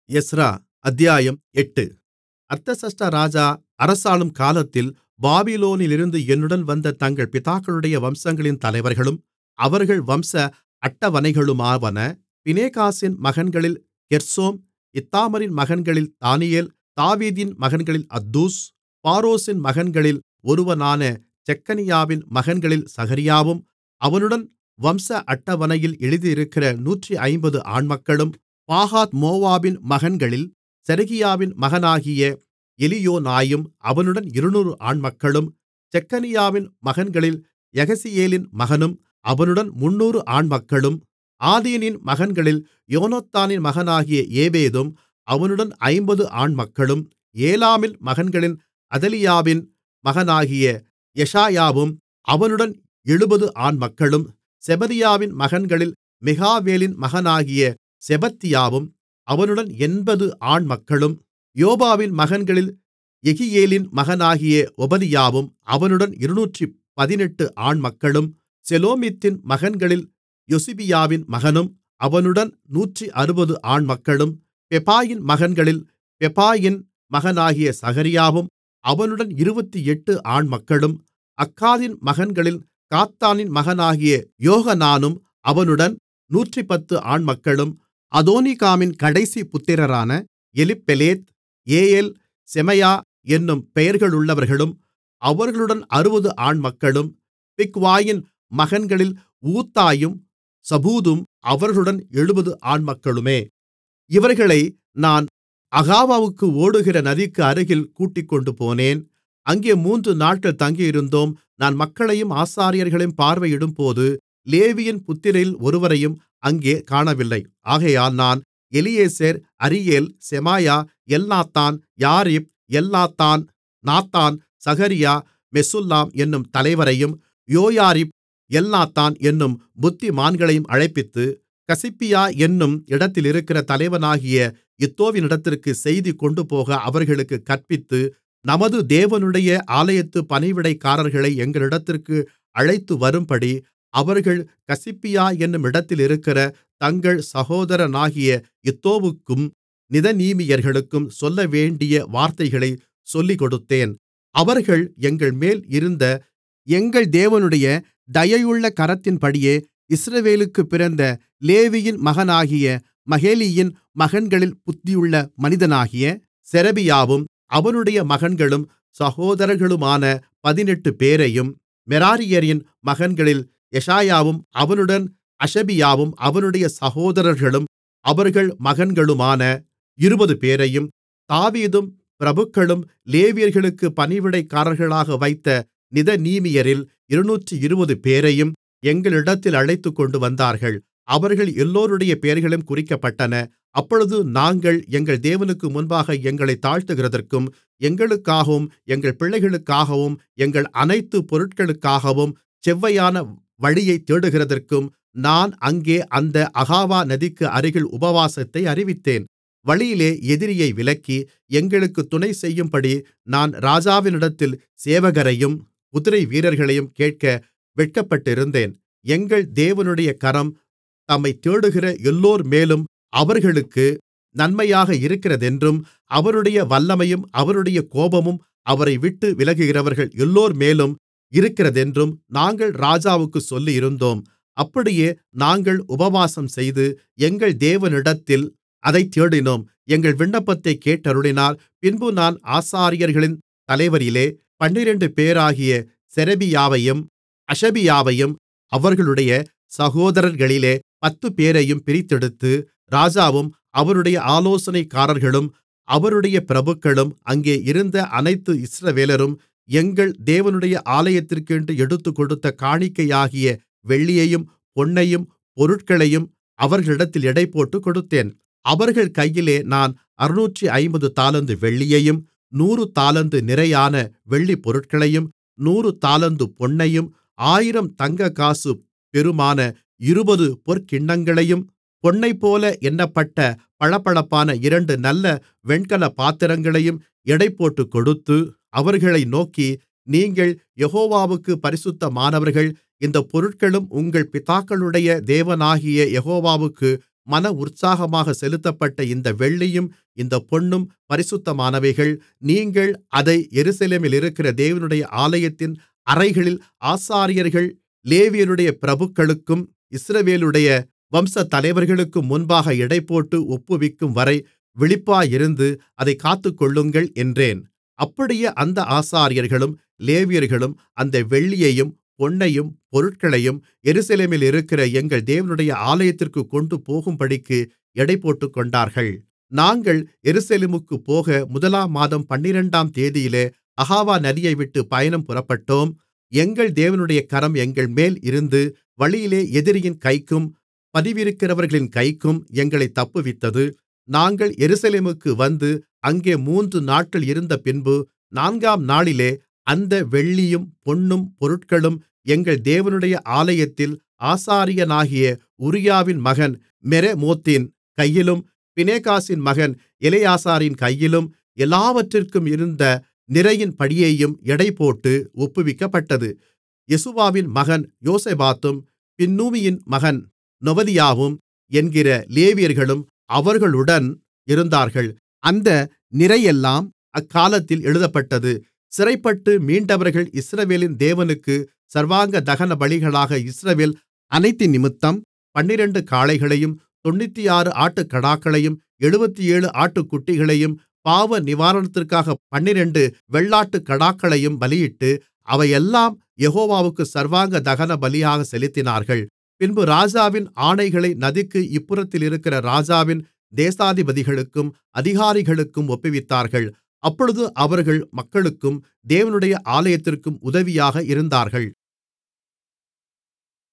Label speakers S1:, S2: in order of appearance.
S1: Ezra அத்தியாயம் எட்டு அர்தசஷ்டா ராஜா அரசாளும் காலத்தில் பாபிலோனிலிருந்து என்னுடன் வந்த தங்கள் பிதாக்களுடைய வம்சங்களின் தலைவர்களும் அவர்கள் வம்ச அட்டவணைகளுமாவன பினெகாசின் மகன்களில் கெர்சோம் இத்தாமாரின் மகன்களில் தானியேல் தாவீதின் மகன்களில் அத்தூஸ் பாரோஷின் மகன்களில் ஒருவனான செக்கனியாவின் மகன்களில் சகரியாவும் அவனுடன் வம்ச அட்டவணையில் எழுதியிருக்கிற நூற்றைம்பது ஆண்மக்களும் பாகாத் மோவாபின் மகன்களில் செரகியாவின் மகனாகிய எலியோனாயும் அவனுடன் இருநூறு ஆண்மக்களும் செக்கனியாவின் மகன்களில் யகசியேலின் மகனும் அவனுடன் முந்நூறு ஆண்மக்களும் ஆதீனின் மகன்களில் யோனத்தானின் மகனாகிய ஏபேதும் அவனுடன் ஐம்பது ஆண்மக்களும் ஏலாமின் மகன்களில் அதலியாவின் மகனாகிய எஷாயாவும் அவனுடன் எழுபது ஆண்மக்களும் செபதியாவின் மகன்களில் மிகாவேலின் மகனாகிய செபத்தியாவும் அவனுடன் எண்பது ஆண்மக்களும் யோவாபின் மகன்களில் யெகியேலின் மகனாகிய ஒபதியாவும் அவனுடன் இருநூற்றுப்பதினெட்டு ஆண்மக்களும் செலோமித்தின் மகன்களில் யொசிபியாவின் மகனும் அவனுடன் நூற்று ஆண்மக்களும் பெபாயின் மகன்களில் பெபாயின் மகனாகிய சகரியாவும் அவனுடன் இருபத்தெட்டு ஆண்மக்களும் அக்காதின் மகன்களில் காத்தானின் மகனாகிய யோகனானும் அவனுடன் நூற்றுப்பத்து ஆண்மக்களும் அதோனிகாமின் கடைசி புத்திரரான எலிப்பெலேத் ஏயெல் செமாயா என்னும் பெயர்களுள்ளவர்களும் அவர்களுடன் அறுபது ஆண்மக்களும் பிக்வாயின் மகன்களில் ஊத்தாயும் சபூதும் அவர்களுடன் எழுபது ஆண்மக்களுமே இவர்களை நான் அகாவாவுக்கு ஓடுகிற நதிக்கு அருகில் கூட்டிக்கொண்டுபோனேன் அங்கே மூன்று நாட்கள் தங்கியிருந்தோம் நான் மக்களையும் ஆசாரியர்களையும் பார்வையிடும்போது லேவியின் புத்திரரில் ஒருவரையும் அங்கே காணவில்லை ஆகையால் நான் Eliezer Ariel Shemaiah Elnathan Jarib Elnathan Nathan Zechariah Meshullam என்னும் தலைவரையும் யோயாரிப் எல்நாத்தான் என்னும் புத்திமான்களையும் அழைப்பித்து கசிப்பியா என்னும் இடத்திலிருக்கிற தலைவனாகிய இத்தோவினிடத்திற்கு செய்தி கொண்டுபோக அவர்களுக்குக் கற்பித்து நமது தேவனுடைய ஆலயத்து பணிவிடைக்காரர்களை எங்களிடத்திற்கு அழைத்துவரும்படி அவர்கள் கசிப்பியா என்னும் இடத்திலிருக்கிற தங்கள் சகோதரனாகிய இத்தோவுக்கும் நிதனீமியர்களுக்கும் சொல்லவேண்டிய வார்த்தைகளைச் சொல்லிக்கொடுத்தேன் அவர்கள் எங்கள்மேல் இருந்த எங்கள் தேவனுடைய தயையுள்ள கரத்தின்படியே இஸ்ரவேலுக்குப் பிறந்த லேவியின் மகனாகிய மகேலியின் மகன்களில் புத்தியுள்ள மனிதனாகிய செரெபியாவும் அவனுடைய மகன்களும் சகோதரர்களுமான பதினெட்டுபேரையும் மெராரியரின் மகன்களில் எஷாயாவும் அவனுடன் அஷபியாவும் அவனுடைய சகோதரர்களும் அவர்கள் மகன்களுமான இருபதுபேரையும் தாவீதும் பிரபுக்களும் லேவியர்களுக்கு பணிவிடைக்காரர்களாக வைத்த நிதனீமியரில் இருநூற்று இருபதுபேரையும் எங்களிடத்தில் அழைத்துக்கொண்டு வந்தார்கள் அவர்கள் எல்லோருடைய பெயர்களும் குறிக்கப்பட்டன அப்பொழுது நாங்கள் எங்கள் தேவனுக்கு முன்பாக எங்களைத் தாழ்த்துகிறதற்கும் எங்களுக்காகவும் எங்கள் பிள்ளைகளுக்காகவும் எங்கள் அனைத்து பொருட்களுக்காகவும் செவ்வையான வழியைத் தேடுகிறதற்கும் நான் அங்கே அந்த அகாவா நதிக்கு அருகில் உபவாசத்தை அறிவித்தேன் வழியிலே எதிரியை விலக்கி எங்களுக்குத் துணைசெய்யும்படி நான் ராஜாவினிடத்தில் சேவகரையும் குதிரைவீரர்களையும் கேட்க வெட்கப்பட்டிருந்தேன் எங்கள் தேவனுடைய கரம் தம்மைத் தேடுகிற எல்லோர்மேலும் அவர்களுக்கு நன்மையாக இருக்கிறதென்றும் அவருடைய வல்லமையும் அவருடைய கோபமும் அவரைவிட்டு விலகுகிறவர்கள் எல்லோர்மேலும் இருக்கிறதென்றும் நாங்கள் ராஜாவுக்குச் சொல்லியிருந்தோம் அப்படியே நாங்கள் உபவாசம்செய்து எங்கள் தேவனிடத்தில் அதைத் தேடினோம் எங்கள் விண்ணப்பத்தைக் கேட்டருளினார் பின்பு நான் ஆசாரியர்களின் தலைவரிலே பன்னிரண்டுபேராகிய செரெபியாவையும் அஷபியாவையும் அவர்களுடைய சகோதரர்களிலே பத்துப்பேரையும் பிரித்தெடுத்து ராஜாவும் அவருடைய ஆலோசனைக்காரர்களும் அவருடைய பிரபுக்களும் அங்கே இருந்த அனைத்து இஸ்ரவேலரும் எங்கள் தேவனுடைய ஆலயத்திற்கென்று எடுத்துக்கொடுத்த காணிக்கையாகிய வெள்ளியையும் பொன்னையும் பொருட்களையும் அவர்களிடத்தில் எடைபோட்டுக் கொடுத்தேன் அவர்கள் கையிலே நான் அறுநூற்று ஐம்பது தாலந்து வெள்ளியையும் நூறு தாலந்து நிறையான வெள்ளிப் பொருட்களையும் நூறு தாலந்து பொன்னையும் ஆயிரம் தங்கக்காசு பெறுமான இருபது பொற்கிண்ணங்களையும் பொன்னைப்போல எண்ணப்பட்ட பளபளப்பான இரண்டு நல்ல வெண்கலப் பாத்திரங்களையும் எடைபோட்டுக் கொடுத்து அவர்களை நோக்கி நீங்கள் யெகோவாவுக்குப் பரிசுத்தமானவர்கள் இந்தப் பொருட்களும் உங்கள் பிதாக்களுடைய தேவனாகிய யெகோவாவுக்கு மன உற்சாகமாக செலுத்தப்பட்ட இந்த வெள்ளியும் இந்தப் பொன்னும் பரிசுத்தமானவைகள் நீங்கள் அதை எருசலேமிலிருக்கிற தேவனுடைய ஆலயத்தின் அறைகளில் ஆசாரியர்கள் லேவியருடைய பிரபுக்களுக்கும் இஸ்ரவேலுடைய வம்சத்தலைவர்களுக்கும் முன்பாக எடைபோட்டு ஒப்புவிக்கும்வரை விழிப்பாயிருந்து அதைக் காத்துக்கொள்ளுங்கள் என்றேன் அப்படியே அந்த ஆசாரியர்களும் லேவியர்களும் அந்த வெள்ளியையும் பொன்னையும் பொருட்களையும் எருசலேமிலிருக்கிற எங்கள் தேவனுடைய ஆலயத்திற்குக் கொண்டுபோகும்படிக்கு எடைபோட்டுக்கொண்டார்கள் நாங்கள் எருசலேமுக்குப் போக முதலாம் மாதம் பன்னிரண்டாம் தேதியிலே அகாவா நதியைவிட்டுப் பயணம் புறப்பட்டோம் எங்கள் தேவனுடைய கரம் எங்கள்மேல் இருந்து வழியிலே எதிரியின் கைக்கும் பதிவிருக்கிறவர்களின் கைக்கும் எங்களைத் தப்புவித்தது நாங்கள் எருசலேமுக்கு வந்து அங்கே மூன்று நாட்கள் இருந்தபின்பு நான்காம் நாளிலே அந்த வெள்ளியும் பொன்னும் பொருட்களும் எங்கள் தேவனுடைய ஆலயத்தில் ஆசாரியனாகிய உரியாவின் மகன் மெரெமோத்தின் கையிலும் பினெகாசின் மகன் எலெயாசாரின் கையிலும் எல்லாவற்றிற்கும் இருந்த நிறையின்படியேயும் எடைபோட்டு ஒப்புவிக்கப்பட்டது யெசுவாவின் மகன் யோசபாத்தும் பின்னூயியின் மகன் நொவதியாவும் என்கிற லேவியர்களும் அவர்களுடன் இருந்தார்கள் அந்த நிறையெல்லாம் அக்காலத்தில் எழுதப்பட்டது சிறைப்பட்டு மீண்டவர்கள் இஸ்ரவேலின் தேவனுக்கு சர்வாங்க தகனபலிகளாக இஸ்ரவேல் அனைத்தினிமித்தம் பன்னிரண்டு காளைகளையும் தொண்ணூற்றாறு ஆட்டுக்கடாக்களையும் எழுபத்தேழு ஆட்டுக்குட்டிகளையும் பாவநிவாரணத்திற்காக பன்னிரண்டு வெள்ளாட்டுக்கடாக்களையும் பலியிட்டு அவையெல்லாம் யெகோவாவுக்கு சர்வாங்க தகனபலியாக செலுத்தினார்கள் பின்பு ராஜாவின் ஆணைகளை நதிக்கு இப்புறத்திலிருக்கிற ராஜாவின் தேசாதிபதிகளுக்கும் அதிகாரிகளுக்கும் ஒப்புவித்தார்கள் அப்பொழுது அவர்கள் மக்களுக்கும் தேவனுடைய ஆலயத்திற்கும் உதவியாக இருந்தார்கள்